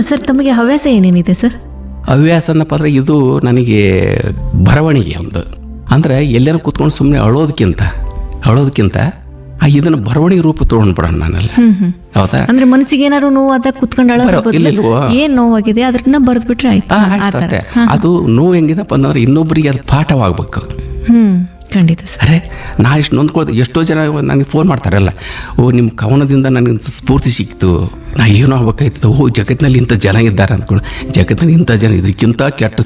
Sir ತಮಗೆ ಹವ್ಯಾಸ ಏನೇನಿದೆ ಸರ್ ಹವ್ಯಾಸ ಅನ್ನಪ್ಪ ಅಂದ್ರೆ ಇದು ನನಗೆ ಬರವಣಿಗೆ ಒಂದು ಅಂದ್ರೆ ಎಲ್ಲೇನೋ ಕೂತ್ಕೊಂಡು ಸುಮ್ಮನೆ ಅಳೋದಕ್ಕಿಂತ ಅಳೋದಕ್ಕಿಂತ ಆ ಇದನ್ನು ಬರವಣಿಗೆ ರೂಪ ತೊಗೊಂಡ್ಬಿಡೋಣ ನಾನೆಲ್ಲ ಹೌದಾ ಅಂದ್ರೆ ಮನಸ್ಸಿಗೆ ಏನಾದ್ರು ನೋವು ಅದ ಕುತ್ಕೊಂಡು ಅಳೋದ್ರ ಬರೋ- ಬದಲು ಇಲ್ಲಿಲ್ವೋ? ಏನ್ ನೋವಾಗಿದೆ ಅದನ್ನ ಬರ್ದ್ ಬಿಟ್ರೆ ಆಯ್ತು ಆ, ಆಯ್ತು ಆ ಥರ. ಅಷ್ಟೇ ಅದು ನೋವು ಹೆಂಗಿದಪ್ಪ ಅಂದ್ರೆ ಇನ್ನೊಬ್ಬರಿಗೆ ಅದು ಪಾಠವಾಗಬೇಕು ಹ್ಮ್ ಖಂಡಿತ ಸರ್ ಅರೆ ನಾ ಇಷ್ಟು ನೊಂದ್ಕೊಳ್ದೆ ಎಷ್ಟೋ ಜನ ನನಗೆ ಫೋನ್ ಮಾಡ್ತಾರಲ್ಲ ಓ ನಿಮ್ಮ ಕವನದಿಂದ ನನಗೆ ಸ್ಫೂರ್ತಿ ಸಿಕ್ತು ನಾ ಏನೋ ಆಗ್ಬೇಕಾಯ್ತದ ಓ ಜಗತ್ತಿನಲ್ಲಿ ಇಂಥ ಜನ ಇದ್ದಾರೆ ಅಂದ್ಕೊಂಡು ಜಗತ್ತಿನಲ್ಲಿ ಇಂಥ ಜನ ಇದಕ್ಕಿಂತ ಕೆಟ್ಟ